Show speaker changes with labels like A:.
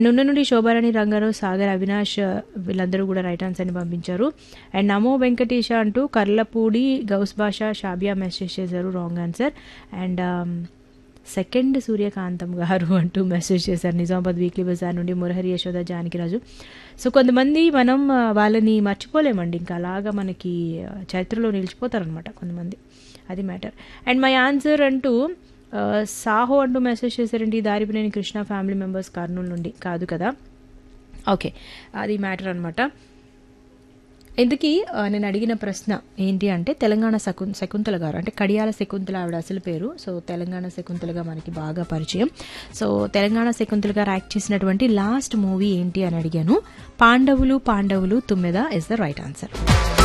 A: నుండి నుండి శోభారాణి రంగారావు సాగర్ అవినాష్ వీళ్ళందరూ కూడా రైట్ ఆన్సర్ని పంపించారు అండ్ నమో వెంకటేశ అంటూ కర్లపూడి గౌస్ భాష షాబియా మెసేజ్ చేశారు wrong answer and second Suryakantham garu అంటూ మెసేజ్ చేశారు నిజామాబాద్ వీక్లీ బజార్ నుండి మురహరి యశోద జానకిరాజు సో కొంతమంది మనం ఆ, వాళ్ళని మర్చిపోలేమండి ఇంకా అలాగా మనకి ఆ, చరిత్రలో నిలిచిపోతారనమాట కొంతమంది అది మ్యాటర్ అండ్ మై ఆన్సర్ అంటూ ఆ, సాహో అంటూ మెసేజ్ చేశారండి దారిపినేని కృష్ణ ఫ్యామిలీ మెంబర్స్ కర్నూలు నుండి కాదు కదా ఓకే అది మ్యాటర్ అనమాట ఇందుకీ ఆ, నేను అడిగిన ప్రశ్న ఏంటి అంటే తెలంగాణ శకుం శకుంతల గారు అంటే కడియాల శకుంతల ఆవిడ అసలు పేరు సో తెలంగాణ శకుంతలగా మనకి బాగా పరిచయం సో తెలంగాణ శకుంతల గారు యాక్ట్ చేసినటువంటి లాస్ట్ మూవీ ఏంటి అని అడిగాను పాండవులు పాండవులు తుమ్మెద ఇస్ ద రైట్ ఆన్సర్